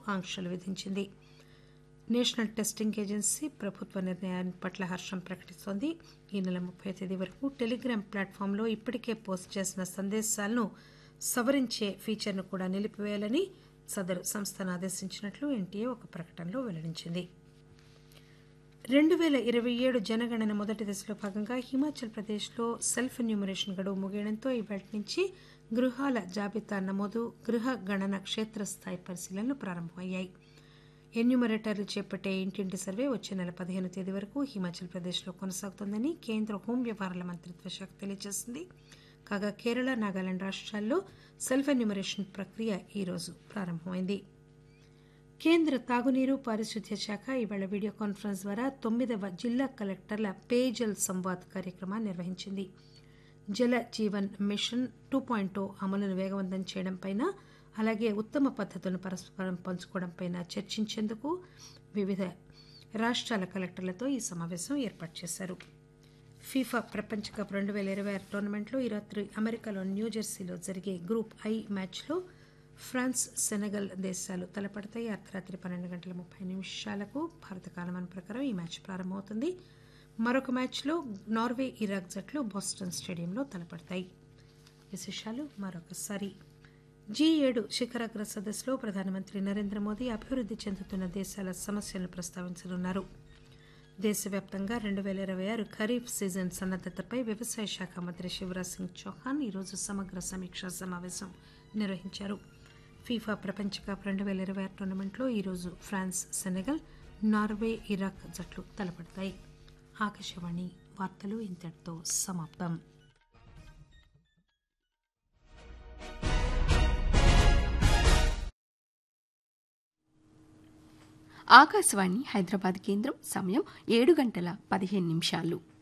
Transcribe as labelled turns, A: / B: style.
A: ఆంక్షలు విధించింది national testing agency ప్రభుత్వ నిర్ణయాన్ని పట్ల హర్షం ప్రకటిస్తోంది ఈ నెల ముప్పై తేదీ వరకు టెలిగ్రామ్ ప్లాట్ఫామ్లో ఇప్పటికే పోస్ట్ చేసిన సందేశాలను సవరించే ఫీచర్ను కూడా నిలిపివేయాలని సదరు సంస్థను ఆదేశించినట్లు ఎన్టీఏ ఒక ప్రకటనలో వెల్లడించింది రెండు పేల ఇరవై ఏడు జనగణన మొదటి దశలో భాగంగా హిమాచల్ ప్రదేశ్లో సెల్ఫ్ ఎన్యూమరేషన్ గడువు ముగియడంతో ఇవాటి నుంచి గృహాల జాబితా నమోదు గృహ గణన క్షేత్రస్థాయి పరిశీలనలు ప్రారంభమయ్యాయి ఎన్యూమరేటర్లు చేపట్టే ఇంటింటి సర్వే వచ్చే నెల పదిహేను తేదీ వరకు హిమాచల్ ప్రదేశ్లో కొనసాగుతోందని కేంద్ర హోం వ్యవహారాల మంత్రిత్వ శాఖ తెలియజేసింది కాగా కేరళ నాగాలాండ్ రాష్ట్రాల్లో సెల్ఫ్ ఎన్యూమరేషన్ ప్రక్రియ ఈరోజు ప్రారంభమైంది కేంద్ర తాగునీరు పారిశుద్ధ్య శాఖ ఇవాళ వీడియో కాన్ఫరెన్స్ ద్వారా తొమ్మిదవ జిల్లా కలెక్టర్ల పేజల్ సంవాద్ కార్యక్రమాన్ని నిర్వహించింది జల జీవన్ మిషన్ టూ పాయింట్ అమలును వేగవంతం చేయడంపై అలాగే ఉత్తమ పద్ధతులను పరస్పరం పంచుకోవడంపై చర్చించేందుకు వివిధ రాష్ట్రాల కలెక్టర్లతో ఈ సమావేశం ఏర్పాటు చేశారు ఫీఫా ప్రపంచ కప్ రెండు వేల ఇరవై ఆరు టోర్నమెంట్లో ఈ రాత్రి అమెరికాలో న్యూజెర్సీలో జరిగే గ్రూప్ ఐ మ్యాచ్లో ఫ్రాన్స్ సెనగల్ దేశాలు తలపడతాయి అర్ధరాత్రి పన్నెండు గంటల ముప్పై నిమిషాలకు భారత కాలమాన ప్రకారం ఈ మ్యాచ్ ప్రారంభమవుతుంది మరొక మ్యాచ్లో నార్వే ఇరాక్ జట్లు బోస్టన్ స్టేడియంలో తలపడతాయి విశేషాలు మరొకసారి జీ ఏడు శిఖరాగ్ర సదస్సులో ప్రధానమంత్రి నరేంద్ర మోదీ అభివృద్ధి చెందుతున్న దేశాల సమస్యలను ప్రస్తావించనున్నారు దేశవ్యాప్తంగా రెండు వేల ఇరవై ఆరు ఖరీఫ్ సీజన్ సన్నద్దతపై వ్యవసాయ శాఖ మంత్రి శివరాజ్ సింగ్ చౌహాన్ ఈరోజు సమగ్ర సమీక్షా సమావేశం నిర్వహించారు ఫీఫా ప్రపంచ కప్ రెండు వేల ఇరవై ఆరు టోర్నమెంట్లో ఈరోజు ఫ్రాన్స్ సెనెగల్ నార్వే ఇరాక్ జట్లు తలపడతాయి ఆకాశవాణి వార్తలు ఇంతటితో సమాప్తం
B: ఆకాశవాణి హైదరాబాద్ కేంద్రం సమయం ఏడు గంటల పదిహేను నిమిషాలు